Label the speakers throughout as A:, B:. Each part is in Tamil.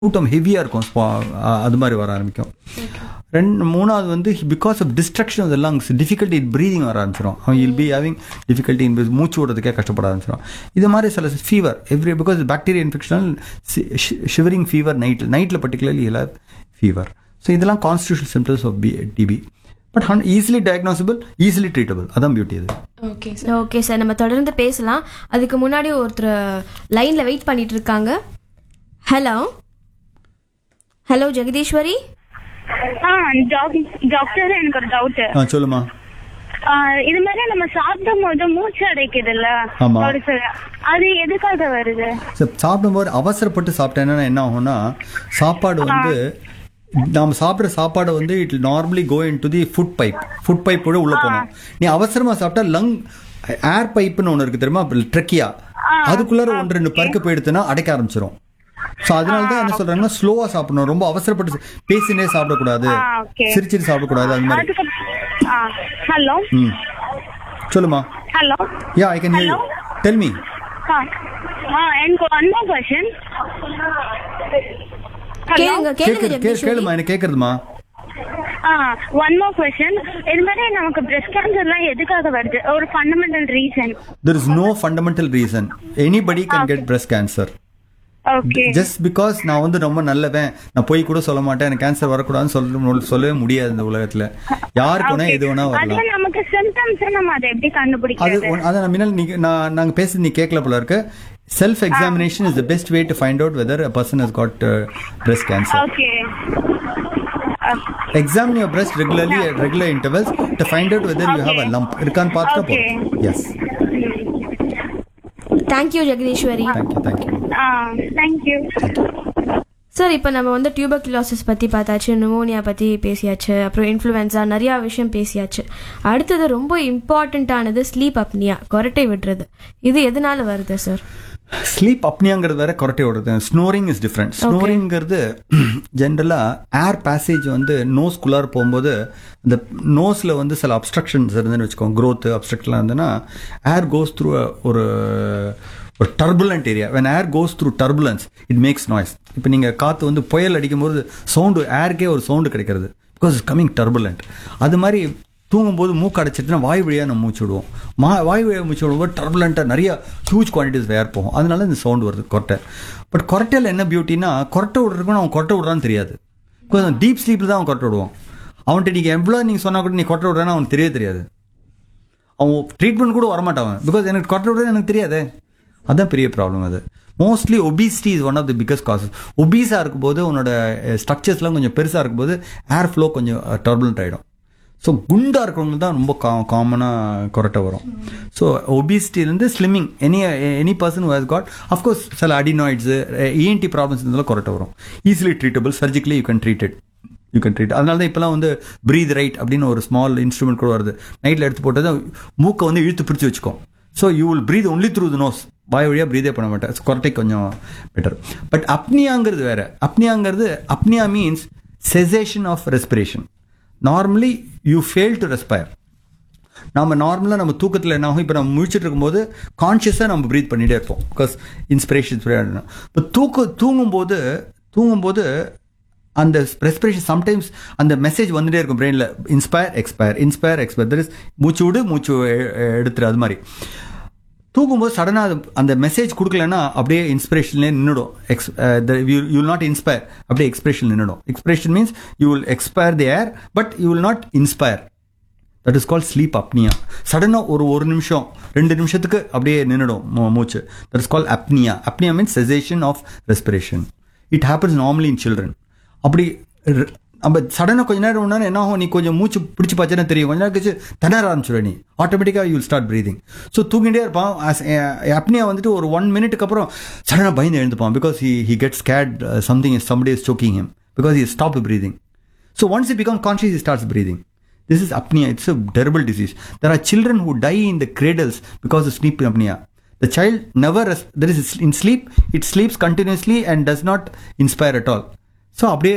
A: கூட்டம் ஹெவியாக இருக்கும் ஸ்பா- அ- அது மாதிரி வர ஆரம்பிக்கும் ரெண்டு மூணாவது வந்து because of destruction of the lungs difficulty in breathing வர ஆரம்பிச்சிடும் அவன் will be having difficulty in மூச்சு விடுறதுக்கே கஷ்டப்பட ஆரம்பிச்சிடும் இது மாதிரி சில fever every because bacteria infection shivering fever நைட்டில் நைட்டில் பர்டிகுலர்லி இல்லை ஃபீவர் ஸோ இதெல்லாம் constitution symptoms of B TB but ஹன் ஈஸிலி டயக்னாசிபிள் ஈஸிலி ட்ரீட்டபிள் அதான் பியூட்டி இது
B: ஓகே
C: ஓகே சார் நம்ம தொடர்ந்து பேசலாம் அதுக்கு முன்னாடி ஒருத்தர் லைன்ல வெயிட் பண்ணிட்டு இருக்காங்க ஹலோ ஹலோ ஜெகதீஸ்வரி
D: ஆ டாக்- டாக்டர் எனக்கு ஒரு டவுட்
A: ஆ சொல்லுமா
D: இது மாதிரி நம்ம சாப்பிடும் போது மூச்சு அடைக்குதுல்ல
A: ஆமா.
D: ஒரு சில அது எதுக்காக வருது
A: சார் சாப்பிடும்போது அவசரப்பட்டு சாப்பிட்டேன்னா என்ன ஆகும்னா சாப்பாடு வந்து நாம் சாப்பிட்ற சாப்பாடு வந்து it normally go in to the food pipe food pipe கூட உள்ள போகணும் நீ அவசரமா சாப்பிட்டா லங் ஏர் பைப்னு ஒன்று இருக்கு தெரியுமா ட்ரெக்கியா அதுக்குள்ளார ஒன்று ரெண்டு பருக்கு போயிடுத்துன்னா அடைக்க ஆரம்பிச்சிடும் ஸோ அதனால தான் என்ன சொல்றாங்கன்னா ஸ்லோவா சாப்பிடணும் ரொம்ப அவசரப்பட்டு சா- பேசினே சாப்பிடக்கூடாது
D: ஆ, okay.
A: சிரிச்சிட்டு சாப்பிடக்கூடாது அது மாதிரி
D: அதுக்கு ஹலோ
A: ம் சொல்லுமா
D: hello
A: yeah I can hear you tell me
D: ah எனக்கு ஒன் மோர் கொஸ்டின் ஹலோ
C: கேளுங்க கேளுங்க
A: கேட்குது கே
C: ஜெகதீஸ்வரி
A: கேளுமா எனக்கு கேட்குறதுமா
D: ஆ ஒன் மோர் கொஸ்டின் இது மாதிரி நமக்கு பிரஸ்ட் கேன்சர்லாம் எதுக்காக வருது ஒரு fundamental reason
A: there is no fundamental reason anybody can get breast cancer
D: okay
A: just because நான் வந்து ரொம்ப நல்லவன் நான் போய் கூட சொல்ல மாட்டேன் எனக்கு கேன்சர் வரக்கூடாதுன்னு சொல்ல சொல்லவே முடியாது இந்த உலகத்துல யாருக்கு வேணா எது வேணா
D: அதுல
A: வரலாம்
D: நமக்கு சிம்டம்ஸ் நம்ம அதை எப்படி
A: அது
D: கண்டுபிடிக்கிறது
A: ஒன்- அதை நான் மின்னல் நீங்க நான் நாங்க பேசுறது நீ கேட்கல போல இருக்கு self examination is the best way to find out whether a person has got breast cancer
D: okay
A: examine your breast regularly at regular intervals to find out whether you have a lump இருக்கான்னு பார்த்துட்டு
D: Okay.
A: போதும் yes
C: thank you Jegadeeswari
A: thank you thank you
D: ah thank you
C: sir இப்போ நம்ம வந்து டியூபர்குலோசிஸ் பற்றி பார்த்தாச்சு நிமோனியா பற்றி பேசியாச்சு அப்புறம் இன்ஃப்ளூயன்ஸா நிறையா விஷயம் பேசியாச்சு அடுத்தது ரொம்ப இம்பார்ட்டண்ட்டானது ஸ்லீப் அப்னியா கொரட்டை விடுறது இது எதனால வருது சார்
A: ஸ்லீப் அப்னியாங்கிறது வேற குரட்டை ஓடுறது ஸ்னோரிங் இஸ் டிஃப்ரெண்ட் ஸ்னோரிங்கிறது ஜென்ரலாக ஏர் பேசேஜ் வந்து நோஸ்குள்ளார போகும்போது இந்த நோஸில் வந்து சில அப்ஸ்ட்ரக்ஷன்ஸ் இருந்துன்னு வச்சுக்கோங்க growth அப்ஸ்ட்ரக்ட்லாம் இருந்ததுன்னா ஏர் கோஸ் த்ரூ ஒரு ஒரு turbulent area when air goes through turbulence it makes noise இப்போ நீங்கள் காற்று வந்து புயல் அடிக்கும்போது சவுண்டு ஏருக்கே ஒரு சவுண்டு கிடைக்கிறது பிகாஸ் இஸ் கமிங் டர்புலண்ட் அது மாதிரி தூங்கும்போது மூக்கு அடைச்சிட்டுனா வாய் வழியாக நம்ம மூச்சு விடுவோம் மா வாய் வழியாக மூச்சு விடும்போது டர்புலண்ட்டாக நிறைய ஹியூஜ் குவான்டிட்டிஸ் வேர் போகும் அதனால இந்த சவுண்ட் வருது கொரட்டை பட் கொரட்டையில் என்ன பியூட்டினா கொரட்டை விடுறதுக்கு அவன் கொரட்டை விடுறான்னு தெரியாது கொஞ்சம் டீப் ஸ்லீப்பில் தான் அவன் கொரட்டை விடுவான் அவன்கிட்ட நீங்கள் எவ்வளோ நீங்கள் சொன்னால் கூட நீ கொரட்டை விடுறான்னு அவனுக்கு தெரியவே தெரியாது அவன் ட்ரீட்மெண்ட் கூட வரமாட்டான் பிகாஸ் எனக்கு கொரட்டை விடுறது எனக்கு தெரியாதே அதான் பெரிய ப்ராப்ளம் அது mostly obesity is one of the biggest causes ஒபீஸாக இருக்கும்போது உன்னோட ஸ்ட்ரக்சர்ஸ்லாம் கொஞ்சம் பெருசாக இருக்கும்போது ஏர் ஃப்ளோ கொஞ்சம் டர்புலண்ட் ஆகிடும் ஸோ குண்டாக இருக்கிறவங்க தான் ரொம்ப கா காமனாக கொரட்டை வரும் ஸோ ஒபிசிட்டிலேருந்து slimming any any person has got of course சில அடினாய்ட்ஸு இஎன்டி ப்ராப்ளம்ஸ் இருந்தாலும் கொரட்டை வரும் easily treatable surgically you can treat it you can treat அதனால தான் இப்போலாம் வந்து ப்ரீத் ரைட் அப்படின்னு ஒரு ஸ்மால் இன்ஸ்ட்ருமெண்ட் கூட வருது நைட்டில் எடுத்து போட்டது மூக்கை வந்து இழுத்து பிடிச்சி வச்சுக்கோ so you will breathe only through the nose வாய் வழியாக ப்ரீதே பண்ண மாட்டேன் கொரட்டை கொஞ்சம் பெட்டர் பட் அப்னியாங்கிறது வேற அப்னியாங்கிறது apnea means cessation of respiration normally you fail to respire நம்ம நார்மலாக நம்ம தூக்கத்தில் என்ன ஆகும் இப்போ நம்ம முழிச்சிட்டு இருக்கும்போது கான்ஷியஸாக நம்ம ப்ரீத் பண்ணிகிட்டே இருப்போம் பிகாஸ் இன்ஸ்பிரேஷன் இப்போ தூக்க தூங்கும்போது தூங்கும்போது அந்த ரெஸ்பிரேஷன் சம்டைம்ஸ் அந்த மெசேஜ் வந்துட்டே இருக்கும் பிரெயினில் inspire expire inspire expire that is மூச்சு விடு மூச்சு எ- எ- எடுத்துரு அது மாதிரி தூங்கும்போது சடனாக அந்த மெசேஜ் கொடுக்கலன்னா அப்படியே இன்ஸ்பிரேஷன்லேயே நின்றுடும் ex you will not inspire அப்படியே எக்ஸ்பிரேஷன் நின்றுடும் expiration means you will expire the air but you will not inspire that is call sleep apnea சடனாக ஒரு ஒரு நிமிஷம் ரெண்டு நிமிஷத்துக்கு அப்படியே நின்றுடும் மூ- மூச்சு that is call apnea apnea means cessation of respiration it happens normally in children அப்படி ர- நம்ம சடனாக கொஞ்ச நேரம் ஒன்று என்ன ஆகும் நீ கொஞ்சம் மூச்சு பிடிச்சி பார்த்தானே தெரியும் கொஞ்ச நேரம் கழிச்சு திணற ஆரம்பிச்சிடுவ நீ ஆட்டோமேட்டிக்காக யூ ஸ்டார்ட் ப்ரீதிங் ஸோ தூங்கிட்டே இருப்பான் அப்னியா வந்துட்டு ஒரு ஒன் மினிட்டுக்கு அப்புறம் சடனாக பயந்து எழுந்துப்பான் because he he get scared something is somebody is choking him because he stopped breathing so once he becomes conscious he starts breathing this is apnea it's a terrible disease there are children who die in the cradles because of sleep apnea the child never res- there is in sleep it sleeps continuously and does not inspire at all so அப்படியே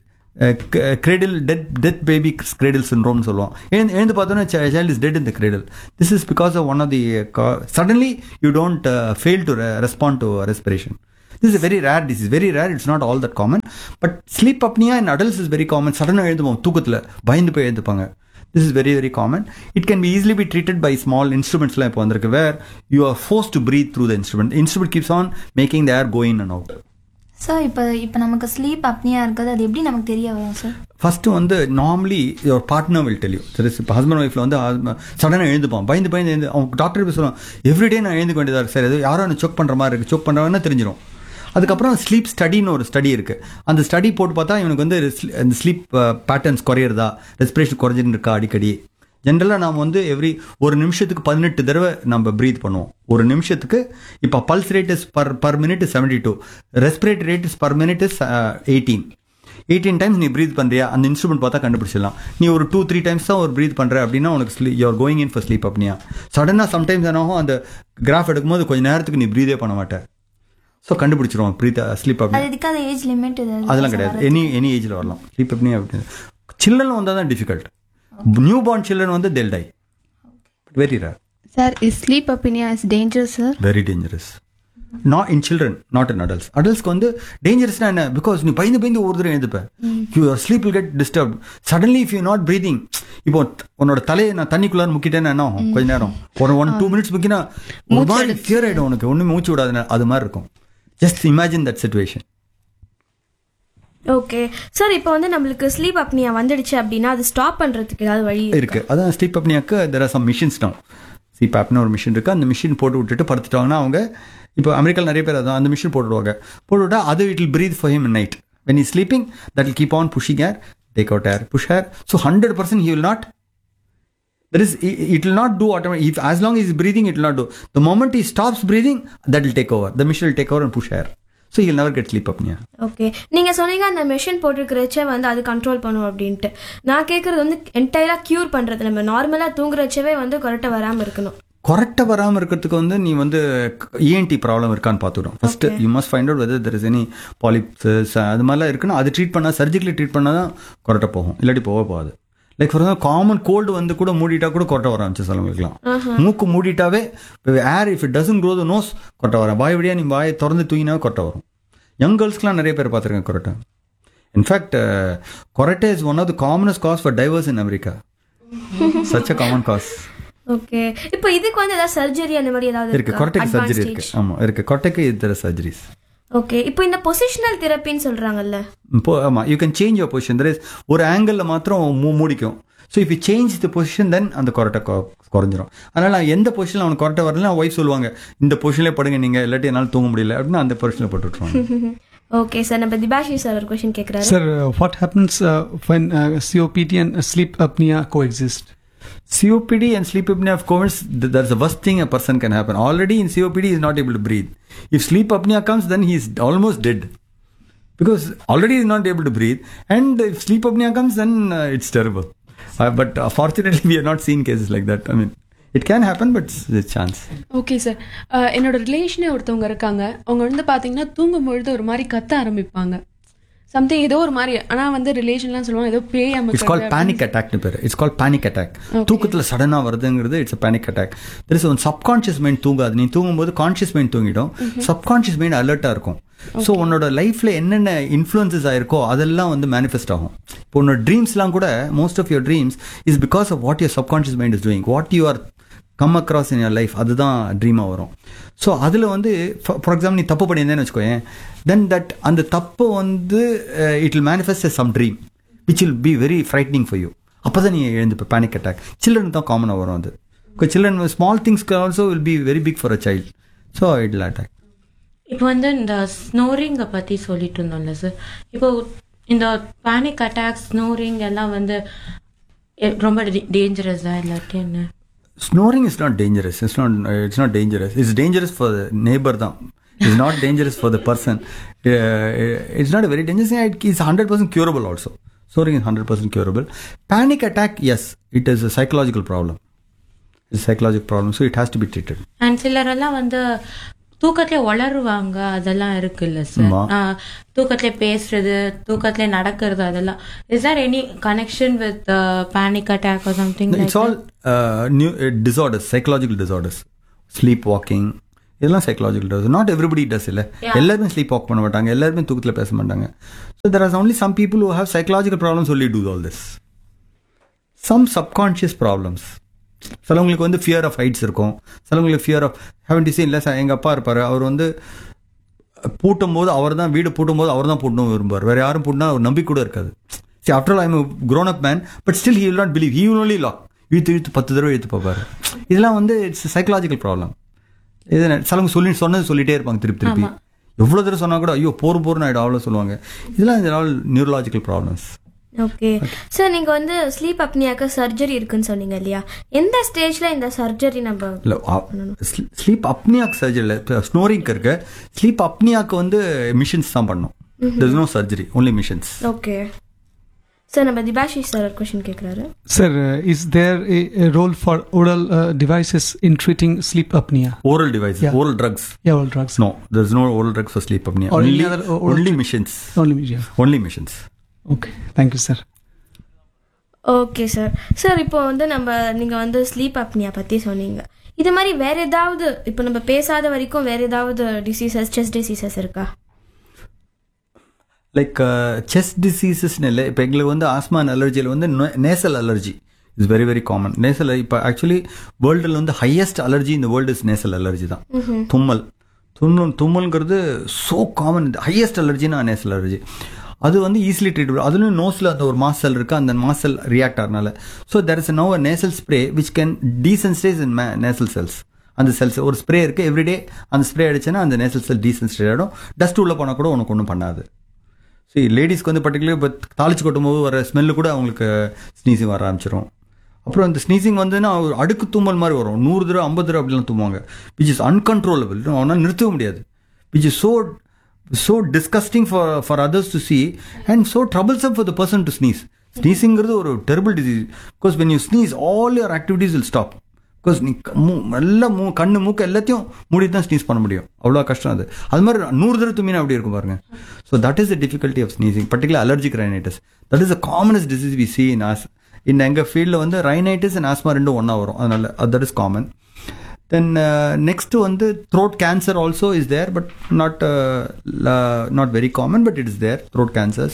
A: cradle death death baby cradle சின்ரோம்னு சொல்லுவோம் எழுந்து எழுந்து பார்த்தோன்னா child is dead in the cradle this is because of one of the suddenly you don't fail to respond to respiration this is very rare this is very rare it's not all that common but sleep apnea in adults is very common சடனாக எழுந்துப்போம் தூக்கத்தில் பயந்து போய் எழுந்துப்பாங்க this is very very common it can be easily be treated by small இன்ஸ்ட்ருமெண்ட்ஸ்லாம் இப்போ வந்திருக்கு where you are force to breathe through the instrument instrument keeps on making the air going and out
B: sir இப்போ இப்போ நமக்கு ஸ்லீப் அப்னியா இருக்குது அது எப்படி நமக்கு தெரிய வரும் சார்
A: ஃபஸ்ட்டு வந்து normally your partner will tell you சரி இப்போ ஹஸ்பண்ட் ஒய்ஃபில் வந்து சடனாக எழுந்துப்பான் பயந்து பயந்து எழுந்து அவங்க டாக்டர் போய் சொல்லுவாங்க எவ்ரிடே நான் எழுந்துக்க வேண்டியதாக இருக்கு சார் ஏதோ யாரோ என்ன செக் பண்ணுற மாதிரி இருக்குது செக் பண்ணுறவங்கன்னா தெரிஞ்சிடும் அதுக்கப்புறம் ஸ்லீப் ஸ்டடின்னு ஒரு ஸ்டடி இருக்குது அந்த ஸ்டடி போட்டு பார்த்தா இவனுக்கு வந்து sl- அந்த ஸ்லீப் பேட்டர்ன்ஸ் குறையிறதா ரெஸ்பிரேஷன் குறைஞ்சின்னு இருக்கா அடிக்கடி ஜென்ரலாக நாம் வந்து எவ்ரி ஒரு நிமிஷத்துக்கு பதினெட்டு தடவை நம்ம ப்ரீத் பண்ணுவோம் ஒரு நிமிஷத்துக்கு இப்போ pulse rate is per per minute is seventy two respiratory rate is per minute is eighteen eighteen times நீ ப்ரீத் பண்றியா அந்த இன்ஸ்ட்ருமெண்ட் பார்த்தா கண்டுபிடிச்சிடலாம் நீ ஒரு டூ த்ரீ டைம்ஸ் தான் ஒரு ப்ரீத் பண்ற அப்படின்னா உனக்கு ஸ்லீ you are going in for sleep அப்படியா சடனாக சம்டைம்ஸ் என்னாகும் அந்த கிராஃப் எடுக்கும்போது கொஞ்ச நேரத்துக்கு நீ ப்ரீதே பண்ண மாட்டேன் ஸோ கண்டுபிடிச்சிருவோம் ப்ரீத் ஸ்லீப் அப்படி
B: அது இதுக்காக ஏஜ் லிமிட் இது
A: அதெல்லாம் கிடையாது எனி எனி ஏஜில் வரலாம் ஸ்லீப் அப்படி அப்படி சில்ட்ரன் வந்தால் தான் டிஃபிகல்ட் நியூ பார்ன் சில்ட்ரன் வந்து they'll die very rare
E: Sir, is sleep apnea is dangerous, sir?
A: Very dangerous not in children not in adults அடல்ட்ஸ்க்கு வந்து டேஞ்சரஸ்னா என்ன பிகாஸ் நீ பயந்து பயந்து ஒரு தடவை எழுந்துப்ப you sleep will get disturb suddenly if you not breathing இப்போ உன்னோட தலையை நான் தண்ணிக்குள்ளார முக்கிட்டேன்னு என்ன ஆகும் கொஞ்ச நேரம் ஒரு ஒன் டூ மினிட்ஸ் முக்கினா ஒரு மாதிரி ஃபியர் ஆயிடும் உனக்கு ஒன்றும் மூச்சு விடாது அது மாதிரி இருக்கும் just imagine that situation
C: okay sir இப்போ வந்து நம்மளுக்கு ஸ்லீப் அப்னியா வந்துடுச்சு அப்படின்னா அது ஸ்டாப் பண்றதுக்கு ஏதாவது வழி
A: இருக்கு அதான் ஸ்லீப் அப்னியாக்கு தெர் ஆர் சம் மிஷின்ஸ் தான் ஸ்லீப் ஆப்னு ஒரு மிஷின் இருக்கு அந்த மிஷின் போட்டு விட்டுட்டு படுத்துட்டாங்கன்னா அவங்க இப்போ அமெரிக்காவில் நிறைய பேர் அதான் அந்த மிஷின் போட்டுடுவாங்க போட்டு விட்டா அது it will breathe for him night when is sleeping that will keep on pushing air take out air push air so hundred percent he will not there is it will not do automatic if as long as he's breathing it will not do the moment he stops breathing that will take over the machine will take over and push air so he'll never get sleep apnea
C: okay நீங்க சொன்னீங்க அந்த மெஷின் போட்டுருக்கிறச்சே வந்து அது கண்ட்ரோல் பண்ணும் அப்படின்ட்டு நான் கேட்கறது வந்து என்டையரா கியூர் பண்றது நம்ம நார்மலா தூங்குறச்சவே வந்து கரெக்டாக வராம இருக்கணும்
A: கொரட்டை வராமல் இருக்கிறதுக்கு வந்து நீ வந்து இஎன்டி ப்ராப்ளம் இருக்கான்னு பார்த்துடும் first you must find out whether there is any polyps அது மாதிரிலாம் இருக்குன்னா அது ட்ரீட் பண்ணால் சர்ஜிக்கலி ட்ரீட் பண்ணால் தான் கொரட்டை போகும் இல்லாட்டி போக போகாது லைக் ஃபார் காமன் கோல்டு வந்து கூட மூடிட்டா கூட கொரட்டை வர ஆரம்பிச்சு சிலவங்களுக்குலாம் மூக்கு மூடிட்டாவே air if it doesn't grow the nose கொரட்டை வரும் வாய் வழியாக நீ வாயை திறந்து தூங்கினாவே கொரட்டை வரும் யங் கேர்ள்ஸ்க்குலாம் நிறைய பேர் பார்த்துருக்கேன் கொரட்டை இன்ஃபேக்ட் கொரட்டை is one of the commonest cause for divorce in America such a common cause
C: okay இப்போ இதுக்கு வந்து ஏதாவது சர்ஜரி அந்த மாதிரி ஏதாவது
A: இருக்கு கொரட்டைக்கு சர்ஜரி இருக்கு ஆமா இருக்கு கொரட்டைக்கு இதர சர்ஜரிஸ்
C: ஓகே இப்போ இந்த பொசிஷனல் தெரப்பின்னு சொல்றாங்கல்ல
A: இப்போ ஆமா you can change your position there is ஒரு ஆங்கிளில் மாத்திரம் மூ- மூடிக்கும் so if you change the position then அந்த கொரட்டை கொ- குறைஞ்சிரும் அதனால நான் எந்த பொசிஷனில் அவனுக்கு கொரட்டை வரல ஒய்ஃப் சொல்லுவாங்க இந்த பொசிஷன்லேயே படுங்க நீங்க இல்லாட்டி என்னால் தூங்க முடியல அப்படின்னு அந்த பொசிஷனில் போட்டு விட்டுருவாங்க
C: ஓகே சார் நம்ம திபாஷி சார் ஒரு கொஸ்டின் கேட்குறாரு
F: Sir, uh, what happens uh, when uh, COPD and uh, sleep apnea coexist?
A: COPD and sleep apnea of course th- that's the worst thing a person can happen already in COPD he is not able to breathe if sleep apnea comes then he is almost dead because already he is not able to breathe and if sleep apnea comes then uh, it's terrible uh, but uh, fortunately we have not seen cases like that i mean it can happen but it's a chance
E: okay sir என்னோட ரிலேஷனே ஒருத்தவங்க இருக்காங்க அவங்க வந்து பார்த்தீங்கன்னா தூங்கும் பொழுது ஒரு மாதிரி கத்த ஆரம்பிப்பாங்க சம்திங் ஏதோ ஒரு மாதிரி ஆனா வந்து ரிலேஷன்லாம் சொல்லுவாங்க ஏதோ பேய்
A: இட்ஸ் கால் பேனிக் அட்டாக்னு பேர் இட்ஸ் கால் பேனிக் அட்டாக் தூக்கத்தில் சடனாக வருதுங்கிறது it's panic attack there is one subconscious mind தூங்காது நீ தூங்கும்போது கான்ஷியஸ் மைண்ட் தூங்கிடும் சப்கான்ஷியஸ் மைண்ட் அலர்ட்டாக இருக்கும் ஸோ உன்னோட லைஃப்ல என்னென்ன இன்ஃப்ளூயன்சஸ் ஆயிருக்கோ அதெல்லாம் வந்து மேனிஃபெஸ்ட் ஆகும் இப்போ உன்னோட ட்ரீம்ஸ்லாம் கூட most of your dreams is because of what your subconscious mind is doing what you are come across in your life அதுதான் ட்ரீமாக வரும் ஸோ அதில் வந்து ஃபார் எக்ஸாம்பிள் நீ தப்பு பண்ணியிருந்தேன்னு வச்சுக்கோயேன் தென் தட் அந்த தப்பு வந்து it will manifest some dream which will be very frightening for you அப்போ தான் நீ எழுந்துப்ப பேனிக் அட்டாக் சில்ட்ரன் தான் காமனாக வரும் அது சில்ட்ரன் ஸ்மால் திங்ஸ்க்கு also will be very big for a child so it will attack
G: இப்போ வந்து இந்த ஸ்னோரிங்கை பற்றி சொல்லிட்டு இருந்தோம்ல சார் இப்போ இந்த பேனிக் அட்டாக் ஸ்னோரிங் எல்லாம் வந்து எ- ரொம்ப டேஞ்சரஸா இல்லாட்டி என்ன
A: snoring is not dangerous it's not it's not dangerous it's dangerous for neighbour தான் it's not dangerous for the person it's not very dangerous it is hundred percent curable also snoring is hundred percent curable panic attack yes it is a psychological problem it's psychological problem so it has to be treated
G: and சிலரெல்லாம் வந்து தூக்கத்திலே வளருவாங்க அதெல்லாம் இருக்குல்ல
A: ஆமா.
G: சார் தூக்கத்திலே பேசுறது தூக்கத்திலே நடக்கிறது அதெல்லாம் is are any connection with panic attack or something
A: it's all uh, new uh, disorders, psychological disorders, sleepwalking. இதெல்லாம் psychological does not everybody does இல்லை எல்லாருமே ஸ்லீப் வாக் பண்ண மாட்டாங்க எல்லாருமே தூக்கத்தில் பேச மாட்டாங்க so there are only some people who have psychological problems சொல்லி to all this some subconscious problems சிலவங்களுக்கு வந்து ஃபியர் ஆஃப் ஹைட்ஸ் இருக்கும் சிலவங்களுக்கு ஃபியர் ஆஃப் ஹெவன் டிசைன் இல்லை சார் எங்கள் அப்பா இருப்பார் அவர் வந்து பூட்டும் போது அவர் தான் வீடு பூட்டும் போது அவர் தான் பூட்டணும் விரும்புவார் வேற யாரும் பூட்டினா அவர் நம்பி கூட இருக்காது சரி after all I'm grown up man but still he will not believe he will only lock இழுத்து இழுத்து பத்து தடவை இழுத்து பார்ப்பாரு இதெல்லாம் வந்து இட்ஸ் சைக்கலாஜிக்கல் ப்ராப்ளம் இது சிலவங்க சொல்லி சொன்னது சொல்லிட்டே இருப்பாங்க திருப்பி திருப்பி எவ்வளோ தடவை சொன்னா கூட ஐயோ போர் போர்னு ஆகிடும் அவ்வளோ சொல்லுவாங்க இதெல்லாம் இதனால் நியூரலாஜிக்கல் ப்ராப்ளம்ஸ்
C: ஓகே சார் நீங்க வந்து ஸ்லீப் அப்னியாக்கு சர்ஜரி இருக்குன்னு சொன்னீங்க இல்லையா எந்த ஸ்டேஜ்ல இந்த சர்ஜரி நம்ம
A: இல்லை ஸ்லீப் அப்னியாக் சர்ஜரி ஸ்னோரிங்க்கு இருக்க ஸ்லீப் அப்னியாக்கு வந்து மிஷின்ஸ் தான் பண்ணணும் there's no surgery only machines
C: okay sir நம்ம திபாஷி சார் ஒரு கொஷின் கேட்குறாரு
F: Sir, uh, is there a, a role for oral uh, devices in treating sleep apnea?
A: Oral device
F: Yeah.
A: Oral drugs
F: Yeah, oral drugs.
A: No, there's no oral drugs for sleep apnea.
F: Or any
A: only,
F: other o- oral
A: only
F: drug-
A: missions.
F: Only yeah.
A: Only missions.
F: Okay. Thank you, sir.
C: Okay sir sir இப்போ வந்து நம்ம நீங்க வந்து ஸ்லீப் அப்னியா பத்தி சொன்னீங்க இது மாதிரி வேற ஏதாவது இப்போ நம்ம பேசாத வரைக்கும் வேற ஏதாவது டிசீசஸ் செஸ்ட் டிசீசஸ் இருக்கா
A: லைக் செஸ்ட் டிசீசஸ்னு இல்லை இப்போ எங்களுக்கு வந்து ஆஸ்மா அண்ட் அலர்ஜியில் வந்து nasal allergy is very very common nasal இப்போ ஆக்சுவலி வேர்ல்டில் வந்து ஹையஸ்ட் அலர்ஜி இந்த வேர்ல்டு இஸ் நேசல் அலர்ஜி தான் தும்மல் தும்மல் தும்மல்ங்கிறது ஸோ காமன் ஹையஸ்ட் அலர்ஜினா நேசல் அலர்ஜி அது வந்து ஈஸிலி ட்ரீட் அதுலேயும் நோஸில் அந்த ஒரு மாசல் இருக்குது அந்த மாசல் ரியாக்ட் ஆகிறனால so there is no a nasal spray which can desensitize in nasal cells அந்த செல்ஸ் ஒரு ஸ்ப்ரே இருக்குது எவ்ரிடே அந்த ஸ்ப்ரே அடிச்சேன்னா அந்த நேசல் செல் டீசென்ஸ்டேட் ஆகிடும் டஸ்ட் உள்ள போனால் கூட உனக்கு ஒன்றும் பண்ணாது சரி லேடிஸ்க்கு வந்து பர்டிகுலர் இப்போ தாளிச்சு கொட்டும் போது வர ஸ்மெல்லு கூட அவங்களுக்கு ஸ்னீசிங் வர ஆரம்பிச்சிடும் அப்புறம் இந்த ஸ்னீசிங் வந்துன்னா ஒரு அடுக்கு தும்மல் மாதிரி வரும் நூறு தடவை ஐம்பது தடவை அப்படிலாம் தும்முவாங்க விச் இஸ் அன்கன்ட்ரோலபிள் அவனால் நிறுத்தவே முடியாது which is so so disgusting for for others to see and so troublesome for the person to sneeze ஸ்னீஸிங்கிறது ஒரு terrible disease because when you sneeze all your activities will stop because நீ க- மூ- நல்லா மூ கண்ணு மூக்கு எல்லாத்தையும் மூடி தான் ஸ்னீஸ் பண்ண முடியும் அவ்வளோ கஷ்டம் அது அது மாதிரி நூறு தடவை தும்மினா அப்படி இருக்கும் பாருங்க so that is the difficulty of sneezing particular allergic rhinitis that is the commonest disease we see in as இந்த எங்கள் ஃபீல்டில் வந்து ரைனைட்டிஸ் அண்ட் ஆஸ்மா ரெண்டும் ஒன்றா வரும் அதனால that is common then next வந்து throat cancer also is there but not not very common but it is there throat cancers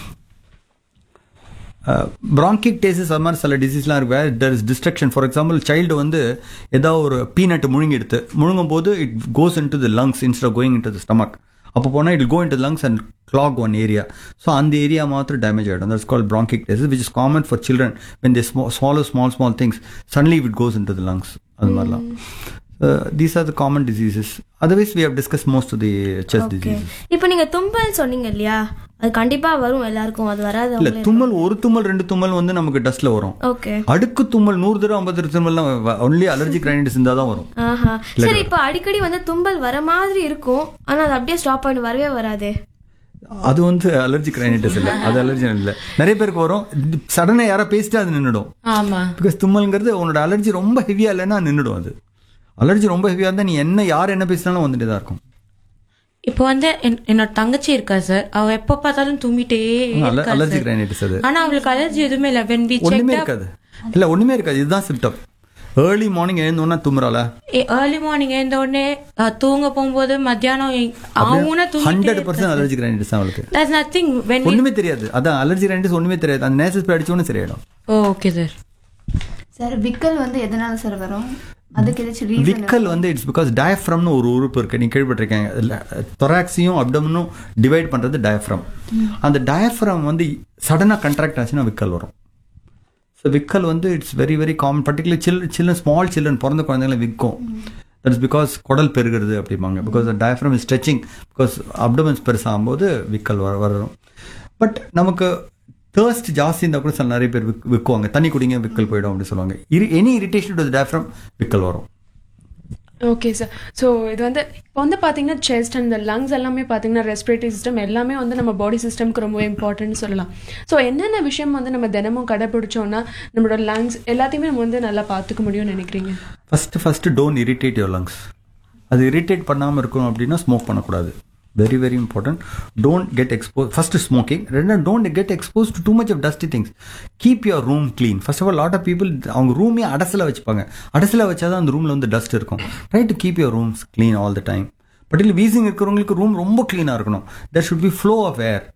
A: bronchiectasis அது மாதிரி சில டிசீஸ்லாம் இருக்கு where there is destruction for example child வந்து ஏதாவது ஒரு பீனட் முழுங்கி எடுத்து முழுங்கும் போது it goes in to the lungs instead of going in to the stomach அப்போ போனால் it go in to lungs and clock one area so அந்த ஏரியா மாத்திரம் டேமேஜ் ஆகிடும் that's call bronchiectasis which is common for children when they small small small things suddenly it goes in to the lungs அது மாதிரிலாம் these are the common diseases otherwise we have discuss most the chest
C: okay
A: diseases
C: இப்போ நீங்க தும்பல் சொன்னீங்க இல்லையா அது கண்டிப்பா வரும் எல்லாருக்கும் அது வராது
A: இல்ல தும்மல் ஒரு தும்மல் ரெண்டு தும்மல் வந்து நமக்கு டஸ்ட்ல வரும்
C: ஓகே
A: அடுக்கு தும்மல் நூறு தடவை ஐம்பது தடவை தும்மல்லாம் ஒன்லி அலர்ஜிக் ரைனிட்டிஸ் இருந்தால் தான் வரும்
C: ஆஹா சரி இப்போ அடிக்கடி வந்து தும்பல் வர மாதிரி இருக்கும் ஆனா அது அப்படியே ஸ்டாப் பண்ணி வரவே வராதே
A: அது வந்து அலர்ஜிக் ரைனிட்டிஸ் இல்லை அது அலர்ஜி இல்லை நிறைய பேருக்கு வரும் சடனாக யாரோ பேசிட்டு அது நின்றுடும்
G: ஆமா
A: பிகாஸ் தும்மல்ங்கிறது உன்னோட அலர்ஜி ரொம்ப ஹெவியா இல்லைன்னா நின்றுடும் அது அலர்ஜி ரொம்ப ஹெவியா இருந்தால் நீ என்ன யார் என்ன பேசினாலும் வந்துட்டே தான் இருக்கும்
G: இப்போ வந்து என்- என்னோட தங்கச்சி இருக்கா சார் அவ எப்ப பார்த்தாலும் தும்பிட்டே இருக்கா
A: அலர்ஜிக்
G: சார்.
A: ரைனிட்டிஸ் அது
G: ஆனா அவளுக்கு அலர்ஜி எதுவுமே இல்ல வென் வி
A: ஒண்ணுமே
G: செக்
A: இருக்காது இல்ல ஒண்ணுமே இருக்காது இதுதான் சிம்டம் ஏர்லி மார்னிங் எழுந்தோன்னா தும்முறாள
G: ஏர்லி மார்னிங் எழுந்த உடனே அஹ், தூங்க போகும்போது மத்தியானம் அவனா
A: ஹண்ட்ரட் பர்சன்ட் அலர்ஜிக் ரைனிட்டிஸ் தான் அவளுக்கு
G: தட்ஸ் நத்திங் வென்
A: ஒண்ணுமே தெரியாது அதான் அலர்ஜி ரைனிட்டிஸ் ஒண்ணுமே தெரியாது அந்த நேசஸ் போய் அடிச்சோன்னு சரியாயிடும்
G: ஓகே சார்
B: சார் விக்கல் வந்து எதனால சார் வரும் அதுக்கு ஏதாச்சும் ரீசன்
A: விக்கல் வந்து இட்ஸ் பிகாஸ் டயஃப்ரம்னு ஒரு உறுப்பு இருக்கு நீங்க கேள்விப்பட்டிருக்கீங்க தொராக்ஸையும் அப்டமனும் டிவைட் பண்றது டயஃப்ரம் அந்த டயஃப்ரம் வந்து சடனா கண்ட்ராக்ட் ஆச்சுன்னா விக்கல் வரும் ஸோ விக்கல் வந்து it's very very common particular சில் சில்ட்ரன் ஸ்மால் சில்ட்ரன் பிறந்த குழந்தைங்களை விற்கும் தட் இஸ் பிகாஸ் குடல் பெருகிறது அப்படிம்பாங்க because diaphragm is stretching because abdomens பெருசாகும்போது விக்கல் வர வரும் பட் நமக்கு தேர்ஸ்ட் ஜாஸ்தி இருந்தால் கூட சில நிறைய பேர் விக் விற்குவாங்க தண்ணி குடிங்க விக்கல் போயிடும் அப்படின்னு சொல்லுவாங்க இரி எனி இரிட்டேஷன் டு டயஃப்ரம் விக்கல் வரும்
E: ஓகே சார் ஸோ இது வந்து இப்போ வந்து பார்த்தீங்கன்னா செஸ்ட் அண்ட் லங்ஸ் எல்லாமே பார்த்தீங்கன்னா ரெஸ்பிரேட்டரி சிஸ்டம் எல்லாமே வந்து நம்ம பாடி சிஸ்டம்க்கு ரொம்ப இம்பார்ட்டன்ட் சொல்லலாம் ஸோ என்னென்ன விஷயம் வந்து நம்ம தினமும் கடைப்பிடிச்சோம்னா நம்மளோட லங்ஸ் எல்லாத்தையுமே நம்ம வந்து நல்லா பார்த்துக்க முடியும்னு நினைக்கிறீங்க
A: first first don't irritate your lungs அது இரிட்டேட் பண்ணாமல் இருக்கணும் அப்படின்னா ஸ்மோக் பண்ணக்கூடாது very very important don't get expose first smoking ரெண்டு don't get expose to too much of dusty things keep your room clean first of all lot of people அவங்க ரூமே அடசில் வச்சுப்பாங்க அடசில் வச்சாதான் அந்த ரூமில் வந்து டஸ்ட் இருக்கும் try to keep your rooms clean all the time but இல்லை வீசிங் இருக்கிறவங்களுக்கு ரூம் ரொம்ப க்ளீனாக இருக்கணும் there should be flow of air